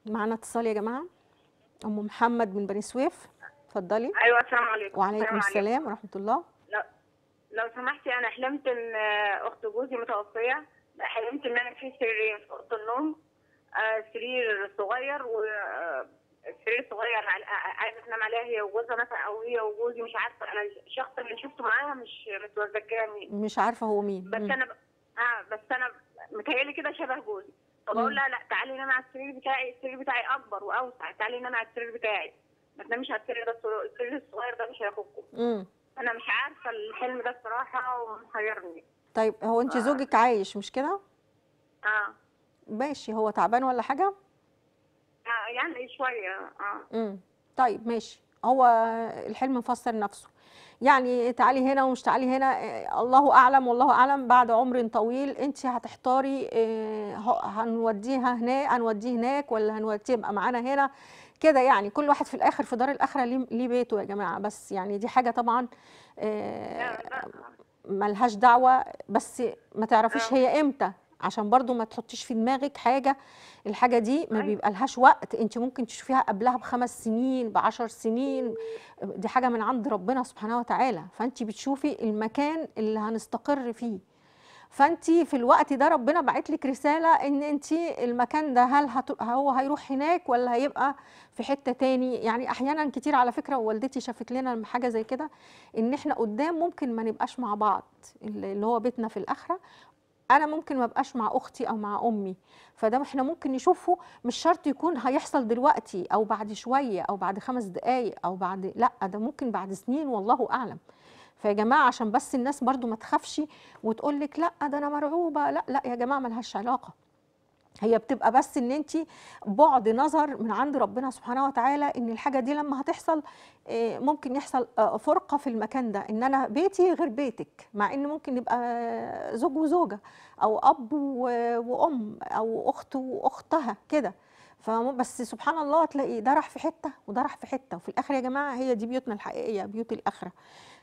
معانا اتصال يا جماعه ام محمد من بني سويف اتفضلي ايوه السلام عليكم وعليكم السلام ورحمه الله لو, لو سمحتي انا حلمت ان آه، اخت جوزي متوفيه حلمت ان انا في سريرين في اوضه النوم آه، سرير صغير و آه، سرير صغير عل- آه، عايزه تنام عليها هي وجوزها مثلا او هي وجوزي مش عارفه انا الشخص اللي شفته معاها مش متذكره مين مش عارفه هو مين بس مم. انا ب... اه بس انا متهيألي كده شبه جوزي فبقول لها لا تعالي نام على السرير بتاعي السرير بتاعي اكبر واوسع تعالي نام على السرير بتاعي ما تناميش على السرير ده الصغير- السرير الصغير ده مش هياخدكم مم. انا مش عارفه الحلم ده الصراحه ومحيرني طيب هو انت زوجك عايش مش كده اه ماشي هو تعبان ولا حاجه آه، يعني شويه اه امم طيب ماشي هو الحلم مفسر نفسه يعني تعالي هنا ومش تعالي هنا إيه، الله اعلم والله اعلم بعد عمر طويل انت هتحتاري إيه، هو- هنوديها هناك هنوديه هناك ولا هنوديه يبقى معانا هنا كده يعني كل واحد في الاخر في دار الاخره ليه ليه بيته يا جماعه بس يعني دي حاجه طبعا إيه، لا لا ملهاش دعوة بس ما تعرفيش آه. هي امتى عشان برضو ما تحطيش في دماغك حاجة الحاجة دي ما أيوة. بيبقى لهاش وقت انت ممكن تشوفيها قبلها بخمس سنين بعشر سنين دي حاجة من عند ربنا سبحانه وتعالى فانت بتشوفي المكان اللي هنستقر فيه فانت في الوقت ده ربنا بعت لك رسالة ان انت المكان ده هل هت... هو هيروح هناك ولا هيبقى في حتة تاني يعني احيانا كتير على فكرة والدتي شافت لنا حاجة زي كده ان احنا قدام ممكن ما نبقاش مع بعض اللي هو بيتنا في الاخره انا ممكن ما ابقاش مع اختي او مع امي فده احنا ممكن نشوفه مش شرط يكون هيحصل دلوقتي او بعد شويه او بعد خمس دقائق او بعد لا ده ممكن بعد سنين والله اعلم فيا جماعه عشان بس الناس برضو ما تخافش وتقول لك لا ده انا مرعوبه لا لا يا جماعه ملهاش علاقه هي بتبقى بس ان انت بعد نظر من عند ربنا سبحانه وتعالى ان الحاجه دي لما هتحصل آه، ممكن يحصل آه، فرقه في المكان ده ان انا بيتي غير بيتك مع ان ممكن يبقى زوج وزوجه او اب و- وام او اخت واختها كده فم- بس سبحان الله تلاقي ده راح في حته وده راح في حته وفي الاخر يا جماعه هي دي بيوتنا الحقيقيه بيوت الاخره